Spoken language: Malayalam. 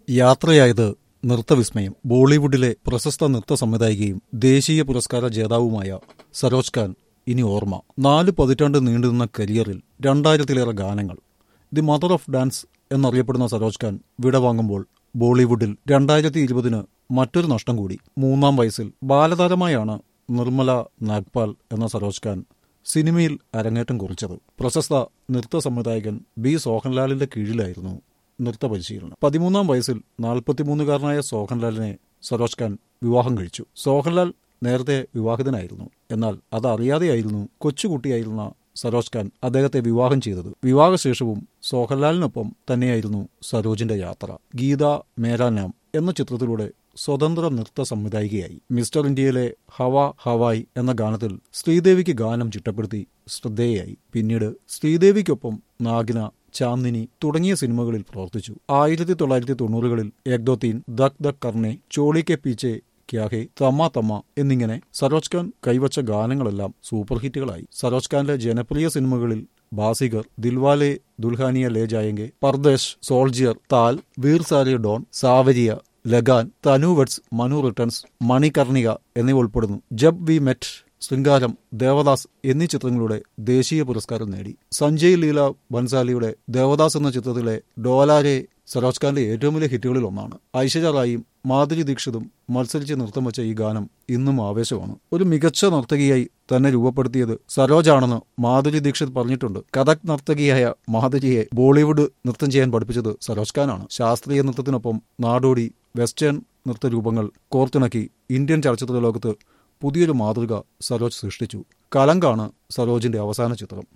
യാത്രയായത് നൃത്തവിസ്മയം ബോളിവുഡിലെ പ്രശസ്ത നൃത്ത സംവിധായികയും ദേശീയ പുരസ്കാര ജേതാവുമായ സരോജ് ഖാൻ ഇനി ഓർമ്മ നാല് പതിറ്റാണ്ട് നീണ്ടുനിന്ന കരിയറിൽ രണ്ടായിരത്തിലേറെ ഗാനങ്ങൾ ദി മദർ ഓഫ് ഡാൻസ് എന്നറിയപ്പെടുന്ന സരോജ് ഖാൻ വിടവാങ്ങുമ്പോൾ ബോളിവുഡിൽ രണ്ടായിരത്തി ഇരുപതിന് മറ്റൊരു നഷ്ടം കൂടി മൂന്നാം വയസ്സിൽ ബാലതാരമായാണ് നിർമ്മല നാഗ്പാൽ എന്ന സരോജ് ഖാൻ സിനിമയിൽ അരങ്ങേറ്റം കുറിച്ചത് പ്രശസ്ത നൃത്ത സംവിധായകൻ ബി സോഹൻലാലിന്റെ കീഴിലായിരുന്നു നൃത്ത പരിശീലനം പതിമൂന്നാം വയസ്സിൽ നാൽപ്പത്തിമൂന്നുകാരനായ സോഹൻലാലിനെ സരോജ് ഖാൻ വിവാഹം കഴിച്ചു സോഹൻലാൽ നേരത്തെ വിവാഹിതനായിരുന്നു എന്നാൽ അതറിയാതെയായിരുന്നു കൊച്ചുകുട്ടിയായിരുന്ന സരോജ് ഖാൻ അദ്ദേഹത്തെ വിവാഹം ചെയ്തത് വിവാഹശേഷവും സോഹൻലാലിനൊപ്പം തന്നെയായിരുന്നു സരോജിന്റെ യാത്ര ഗീത മേരാ നാം എന്ന ചിത്രത്തിലൂടെ സ്വതന്ത്ര നൃത്ത സംവിധായികയായി മിസ്റ്റർ ഇന്ത്യയിലെ ഹവ ഹവായ് എന്ന ഗാനത്തിൽ ശ്രീദേവിക്ക് ഗാനം ചിട്ടപ്പെടുത്തി ശ്രദ്ധേയായി പിന്നീട് ശ്രീദേവിക്കൊപ്പം നാഗിന ചാന്ദിനി തുടങ്ങിയ സിനിമകളിൽ പ്രവർത്തിച്ചു ആയിരത്തി തൊള്ളായിരത്തി തൊണ്ണൂറുകളിൽ ഏക്ദോത്തീൻ ദക് ദക് കർണെ ചോളി കെ പീച്ചെ ക്യാഹെ തമ്മ തമ്മ എന്നിങ്ങനെ സരോജ് ഖാൻ കൈവച്ച ഗാനങ്ങളെല്ലാം സൂപ്പർ ഹിറ്റുകളായി സരോജ് ഖാന്റെ ജനപ്രിയ സിനിമകളിൽ Baazigar Dilwale Dulhania Le Jayenge Pardes Soldier Taal Veer Zaara Don Saawariya Lagaan Tanu weds Manu returns Manikarnika എന്നിവ ഉൾപ്പെടുന്നു ജബ് വി മെറ്റ് ശൃംഗാരം ദേവദാസ് എന്നീ ചിത്രങ്ങളുടെ ദേശീയ പുരസ്കാരം നേടി സഞ്ജയ് ലീല ബൻസാലിയുടെ ദേവദാസ് എന്ന ചിത്രത്തിലെ ഡോലാരെ സരോജ് ഖാന്റെ ഏറ്റവും വലിയ ഹിറ്റുകളിൽ ഒന്നാണ് ഐശ്വര്യ റായിയും മാധുരി ദീക്ഷിതും മത്സരിച്ച് നൃത്തം വെച്ച ഈ ഗാനം ഇന്നും ആവേശമാണ് ഒരു മികച്ച നർത്തകിയായി തന്നെ രൂപപ്പെടുത്തിയത് സരോജാണെന്ന് മാധുരി ദീക്ഷിത് പറഞ്ഞിട്ടുണ്ട് കഥക് നർത്തകിയായ മാധുരിയെ ബോളിവുഡ് നൃത്തം ചെയ്യാൻ പഠിപ്പിച്ചത് സരോജ് ഖാനാണ് ശാസ്ത്രീയ നൃത്തത്തിനൊപ്പം നാടോടി വെസ്റ്റേൺ നൃത്തരൂപങ്ങൾ കോർത്തിണക്കി ഇന്ത്യൻ ചലച്ചിത്ര ലോകത്ത് പുതിയൊരു മാതൃക സരോജ് സൃഷ്ടിച്ചു കലങ്കാണ് സരോജിന്റെ അവസാന ചിത്രം